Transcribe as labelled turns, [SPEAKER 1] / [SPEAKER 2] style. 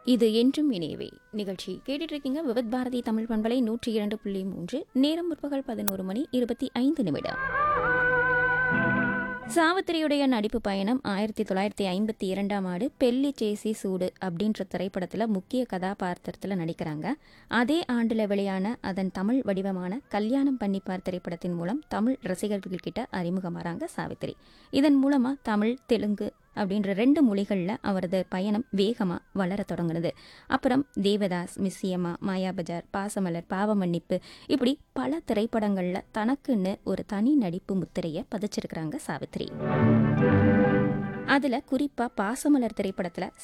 [SPEAKER 1] இது என்றும் இணையவே நிகழ்ச்சி கேட்டுட்டு இருக்கீங்க விவத் பாரதி தமிழ் பண்பலை நூற்றி இரண்டு புள்ளி மூன்று நேரம் முற்பகல் பதினோரு மணி இருபத்தி ஐந்து நிமிடம் சாவித்திரியுடைய நடிப்பு பயணம் ஆயிரத்தி தொள்ளாயிரத்தி ஐம்பத்தி இரண்டாம் ஆண்டு பெல்லி சேசி சூடு அப்படின்ற திரைப்படத்தில் முக்கிய கதாபாத்திரத்தில் நடிக்கிறாங்க அதே ஆண்டில் வெளியான அதன் தமிழ் வடிவமான கல்யாணம் பண்ணிப்பார் திரைப்படத்தின் மூலம் தமிழ் ரசிகர்கள் கிட்ட அறிமுகமாறாங்க சாவித்திரி இதன் மூலமாக தமிழ் தெலுங்கு அப்படின்ற ரெண்டு மொழிகளில் அவரது பயணம் வேகமாக வளர தொடங்குனது அப்புறம் தேவதாஸ் மிஸ்ஸியம்மா மாயாபஜார் பாசமலர் பாவமன்னிப்பு இப்படி பல திரைப்படங்களில் தனக்குன்னு ஒரு தனி நடிப்பு முத்திரையை பதிச்சிருக்கிறாங்க சாவித்திரி அதில் குறிப்பாக பாசமலர் திரைப்படத்தில்